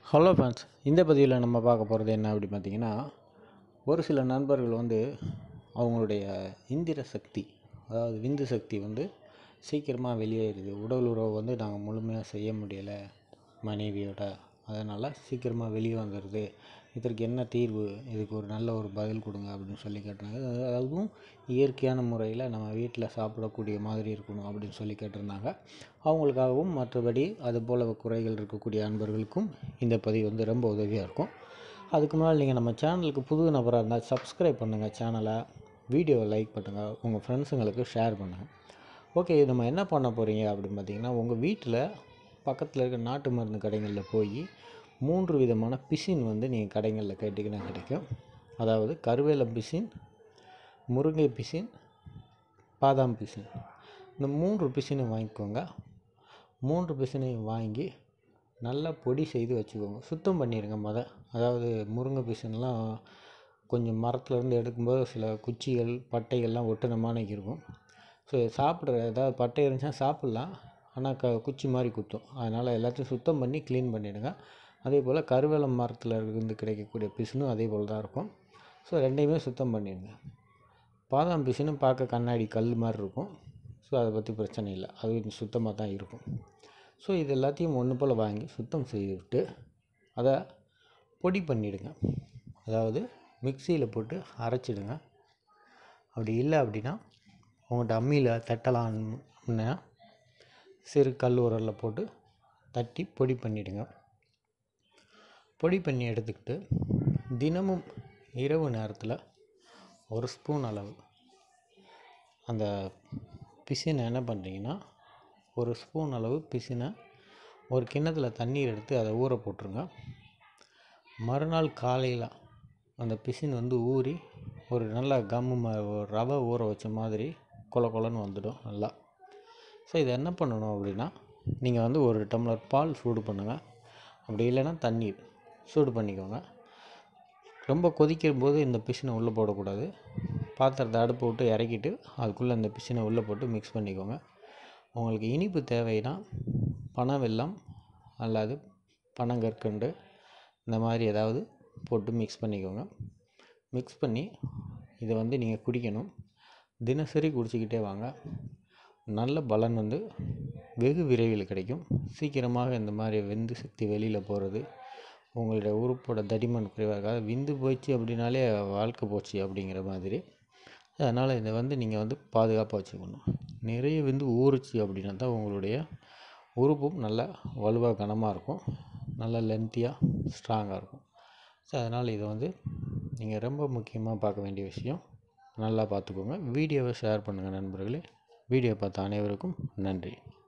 hello friends இந்த பதிவில் நம்ம பார்க்க போகிறது என்ன அப்படி பார்த்தீங்கன்னா ஒரு சில நண்பர்கள் வந்து அவங்களுடைய இந்திர சக்தி அதாவது விந்து சக்தி வந்து சீக்கிரமாக வெளியேறுது உடல் உறவு வந்து நாங்கள் முழுமையாக செய்ய முடியலை மனைவியோட அதனால் சீக்கிரமாக வெளியே வந்துடுது இதற்கு என்ன தீர்வு இதுக்கு ஒரு நல்ல ஒரு பதில் கொடுங்க அப்படின்னு சொல்லி கேட்டாங்க அது- அதுவும் இயற்கையான முறையில் நம்ம வீட்டில் சாப்பிடக்கூடிய மாதிரி இருக்கணும் அப்படின்னு சொல்லி கேட்டிருந்தாங்க அவங்களுக்காகவும் மற்றபடி அது போல் குறைகள் இருக்கக்கூடிய அன்பர்களுக்கும் இந்த பதிவு வந்து ரொம்ப உதவியாக இருக்கும் அதுக்கு முன்னால் நீங்கள் நம்ம சேனலுக்கு புது நபராக இருந்தால் சப்ஸ்கிரைப் பண்ணுங்கள் சேனலை வீடியோவை லைக் பண்ணுங்கள் உங்கள் ஃப்ரெண்ட்ஸுங்களுக்கு ஷேர் பண்ணுங்கள் ஓகே நம்ம என்ன பண்ண போகிறீங்க அப்படின்னு பார்த்தீங்கன்னா உங்கள் வீட்டில் பக்கத்தில் இருக்க நாட்டு மருந்து கடைகளில் போய் மூன்று விதமான பிசின் வந்து நீங்கள் கடைகளில் கேட்டிங்கன்னா கிடைக்கும் அதாவது கருவேல பிசின் முருங்கை பிசின் பாதாம் பிசின் இந்த மூன்று பிசினையும் வாங்கிக்கோங்க மூன்று பிசினையும் வாங்கி நல்லா பொடி செய்து வச்சுக்கோங்க சுத்தம் பண்ணிடுங்க முத அதாவது முருங்கை பிசின்லாம் கொஞ்சம் மரத்துலேருந்து எடுக்கும்போது சில குச்சிகள் பட்டைகள்லாம் ஒட்டுனமான இருக்கும் ஸோ சாப்பிட்ற ஏதாவது பட்டை இருந்துச்சுன்னா சாப்பிட்லாம் ஆனால் க குச்சி மாதிரி குத்தும் அதனால் எல்லாத்தையும் சுத்தம் பண்ணி க்ளீன் பண்ணிவிடுங்க அதே போல் கருவேலம் மரத்தில் இருந்து கிடைக்கக்கூடிய பிசினும் அதே போல் தான் இருக்கும் ஸோ ரெண்டையுமே சுத்தம் பண்ணிடுங்க பாதாம் பிசினும் பார்க்க கண்ணாடி கல் மாதிரி இருக்கும் ஸோ அதை பற்றி பிரச்சனை இல்லை அது சுத்தமாக தான் இருக்கும் ஸோ இது எல்லாத்தையும் ஒன்று போல் வாங்கி சுத்தம் செய்துவிட்டு அதை பொடி பண்ணிவிடுங்க அதாவது மிக்சியில் போட்டு அரைச்சிடுங்க அப்படி இல்லை அப்படின்னா உங்கள்கிட்ட அம்மியில் தட்டலாம்னா சிறு கல் உரலில் போட்டு தட்டி பொடி பண்ணிவிடுங்க பொடி பண்ணி எடுத்துக்கிட்டு தினமும் இரவு நேரத்தில் ஒரு ஸ்பூன் அளவு அந்த பிசினை என்ன பண்ணுறீங்கன்னா ஒரு ஸ்பூன் அளவு பிசினை ஒரு கிண்ணத்தில் தண்ணீர் எடுத்து அதை ஊற போட்டுருங்க மறுநாள் காலையில் அந்த பிசின் வந்து ஊறி ஒரு நல்ல கம்மு ம- ஒரு ரவை ஊற வச்ச மாதிரி கொல கொலன்னு வந்துடும் நல்லா ஸோ இதை என்ன பண்ணணும் அப்படின்னா நீங்கள் வந்து ஒரு டம்ளர் பால் சூடு பண்ணுங்கள் அப்படி இல்லைன்னா தண்ணீர் சூடு பண்ணிக்கோங்க ரொம்ப கொதிக்கும் போது இந்த பிசினை உள்ளே போடக்கூடாது பாத்திரத்தை அடுப்பு விட்டு இறக்கிட்டு அதுக்குள்ளே இந்த பிசினை உள்ளே போட்டு மிக்ஸ் பண்ணிக்கோங்க உங்களுக்கு இனிப்பு தேவைன்னா பனவெல்லம் அல்லது பனங்கற்கண்டு இந்த மாதிரி ஏதாவது போட்டு மிக்ஸ் பண்ணிக்கோங்க மிக்ஸ் பண்ணி இதை வந்து நீங்கள் குடிக்கணும் தினசரி குடிச்சிக்கிட்டே வாங்க நல்ல பலன் வந்து வெகு விரைவில் கிடைக்கும் சீக்கிரமாக இந்த மாதிரி விந்து சக்தி வெளியில் போகிறது உங்களுடைய உறுப்போட தடிமன் குறைவாக இருக்காது விந்து போச்சு அப்படின்னாலே வாழ்க்கை போச்சு அப்படிங்கிற மாதிரி அதனால் இதை வந்து நீங்கள் வந்து பாதுகாப்பாக வச்சுக்கணும் நிறைய விந்து ஊறுச்சு அப்படின்னா தான் உங்களுடைய உறுப்பும் நல்ல வலுவாக கனமாக இருக்கும் நல்ல லென்த்தியாக ஸ்ட்ராங்காக இருக்கும் ஸோ அதனால் இதை வந்து நீங்கள் ரொம்ப முக்கியமாக பார்க்க வேண்டிய விஷயம் நல்லா பார்த்துக்கோங்க வீடியோவை ஷேர் பண்ணுங்கள் நண்பர்களே வீடியோ பார்த்த அனைவருக்கும் நன்றி